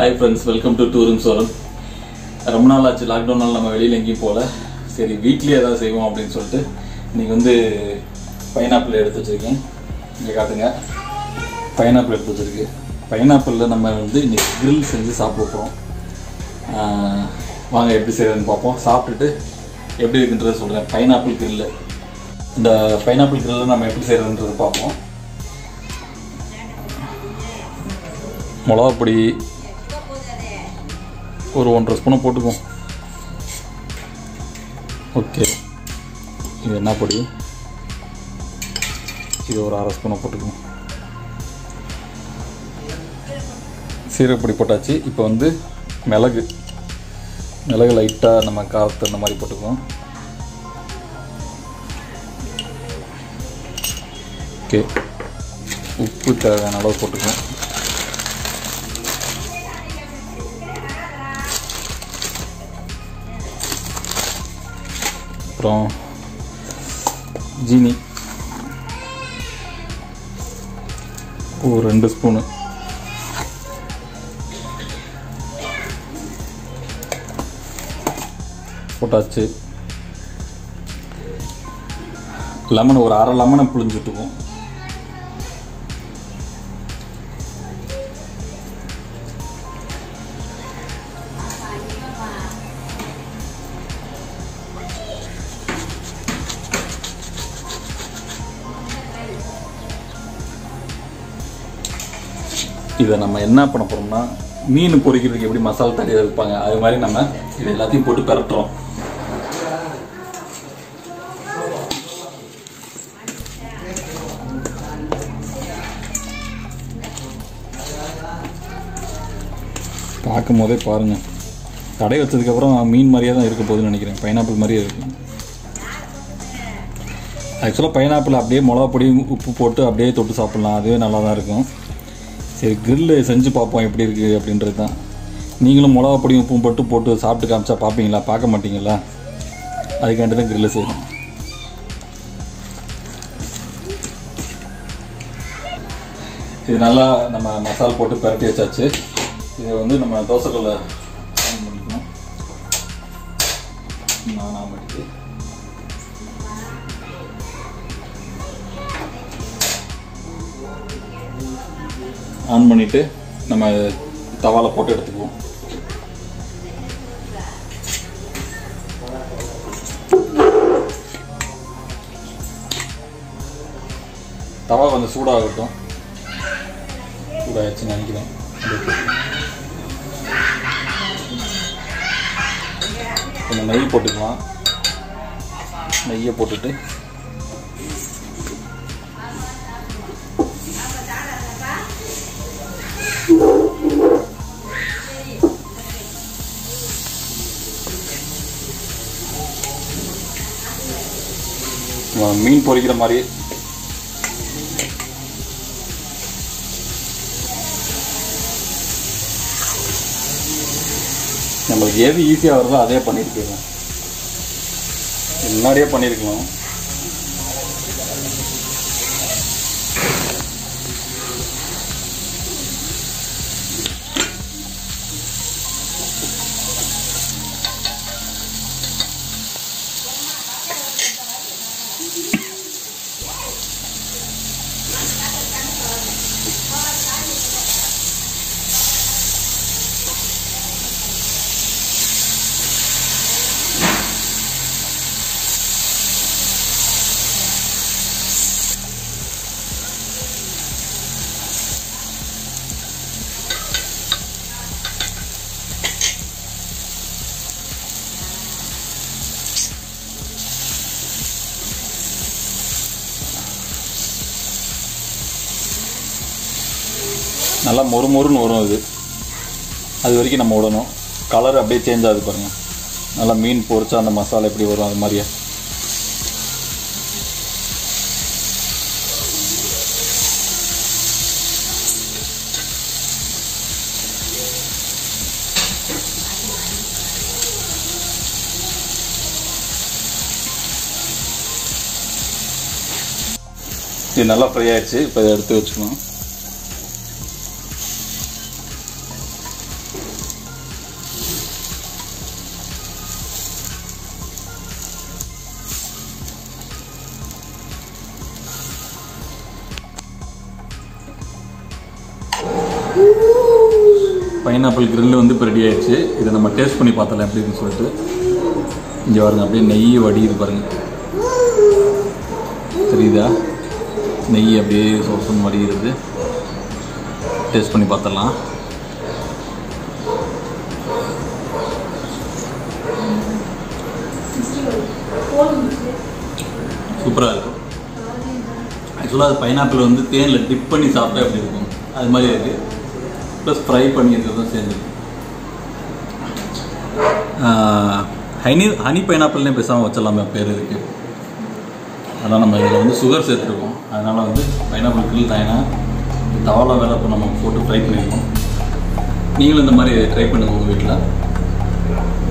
hi friends welcome to டூரும் சோரம் ரொம்ப நாள் ஆச்சு லாக்டவுனால் நம்ம வெளியில் எங்கேயும் போகல சரி வீட்லேயே ஏதாவது செய்வோம் அப்படின்னு சொல்லிட்டு இன்னைக்கு வந்து பைனாப்பிள் எடுத்து வச்சுருக்கேன் இங்கே காட்டுங்க பைனாப்பிள் எடுத்து வச்சுருக்கு பைனாப்பிளில் நம்ம வந்து இன்னைக்கு grill செஞ்சு சாப்பிட போகிறோம் வாங்க எப்படி செய்யறதுன்னு பார்ப்போம் சாப்பிட்டுட்டு எப்படி இருக்குன்றதை சொல்கிறேன் பைனாப்பிள் grill இந்த பைனாப்பிள் grill நம்ம எப்படி செய்யறதுன்றதை பார்ப்போம் மிளகா பொடி ஒரு ஒன்றரை ஸ்பூனை போட்டுக்குவோம் ஓகே இது என்ன பொடி இது ஒரு அரை ஸ்பூனை போட்டுக்குவோம் சீரகப்பொடி போட்டாச்சு இப்போ வந்து மிளகு மிளகு லைட்டாக நம்ம காரத்து அந்த மாதிரி போட்டுக்குவோம் ஓகே உப்பு தேவையான அளவு போட்டுக்குவோம் அப்புறம் ஜீனி ஒரு ரெண்டு ஸ்பூனு போட்டாச்சு லெமன் ஒரு அரை லெமனை புழிஞ்சுட்டுக்குவோம் இதை நம்ம என்ன பண்ண போறோம்னா மீன் பொரிக்கிறதுக்கு எப்படி மசாலா தனியாக வைப்பாங்க அது மாதிரி நம்ம இது எல்லாத்தையும் போட்டு பெரட்டுறோம் பார்க்கும் போதே பாருங்க தடை வச்சதுக்கப்புறம் மீன் மாதிரியே தான் இருக்க போகுதுன்னு நினைக்கிறேன் பைனாப்பிள் மாதிரியே இருக்கு ஆக்சுவலாக பைனாப்பிள் அப்படியே மிளகா பொடி உப்பு போட்டு அப்படியே தொட்டு சாப்பிட்லாம் அதுவே நல்லா தான் இருக்கும் சரி கிரில்லு செஞ்சு பார்ப்போம் எப்படி இருக்குது அப்படின்றது தான் நீங்களும் மிளகா பொடியும் உப்பும் போட்டு போட்டு சாப்பிட்டு காமிச்சா பார்ப்பீங்களா பார்க்க மாட்டீங்களா அதுக்காண்டி தான் கிரில்லு செய்யணும் இது நல்லா நம்ம மசாலா போட்டு பரட்டி வச்சாச்சு இதை வந்து நம்ம தோசைக்கல்ல ஆன் பண்ணிக்கணும் நான் ஆன் பண்ணிட்டு ஆன் பண்ணிட்டு நம்ம தவால போட்டு எடுத்துக்குவோம் தவா கொஞ்சம் சூடாகட்டும் சூடாகிடுச்சுன்னு நினைக்கிறேன் கொஞ்சம் நெய் போட்டுக்கலாம் நெய்யை போட்டுட்டு நம்ம மீன் பொரிக்கிற மாதிரி நம்மளுக்கு எது ஈஸியாக வருதோ அதே பண்ணிட்டு போயிடலாம் முன்னாடியே பண்ணியிருக்கலாம் நல்லா மொறு மொறுன்னு வரும் இது அது வரைக்கும் நம்ம விடணும் கலர் அப்படியே சேஞ்ச் ஆகுது பாருங்க நல்லா மீன் பொரிச்சா அந்த மசாலா எப்படி வரும் அது மாதிரியே இது நல்லா ஃப்ரை ஆயிடுச்சு இப்போ இதை எடுத்து வச்சுக்கணும் பைனாப்பிள் grill வந்து இப்போ ரெடி ஆயிடுச்சு இதை நம்ம டேஸ்ட் பண்ணி பார்த்தலாம் எப்படின்னு சொல்லிட்டு இங்கே பாருங்க அப்படியே நெய் வடியுது பாருங்க தெரியுதா நெய் அப்படியே சொசம் வடிகிறது டேஸ்ட் பண்ணி பார்த்துடலாம் சூப்பராக இருக்கும் ஆக்சுவலாக அது பைனாப்பிள் வந்து தேனில் டிப் பண்ணி சாப்பிட்டா எப்படி இருக்கும் அது மாதிரி இருக்குது ப்ளஸ் ஃப்ரை பண்ணி இருக்கிறதும் சேர்ந்துருக்கு ஹனி ஹனி பைனாப்பிள்னே பேசாமல் வச்சிடலாமே பேர் இருக்கு அதான் நம்ம இதில் வந்து சுகர் சேர்த்துருக்கோம் அதனால் வந்து பைனாப்பிள் கிரில் தாயினா தவளை வேலை இப்போ நம்ம போட்டு ஃப்ரை பண்ணியிருக்கோம் நீங்களும் இந்த மாதிரி ட்ரை பண்ணுங்கள் உங்கள் வீட்டில்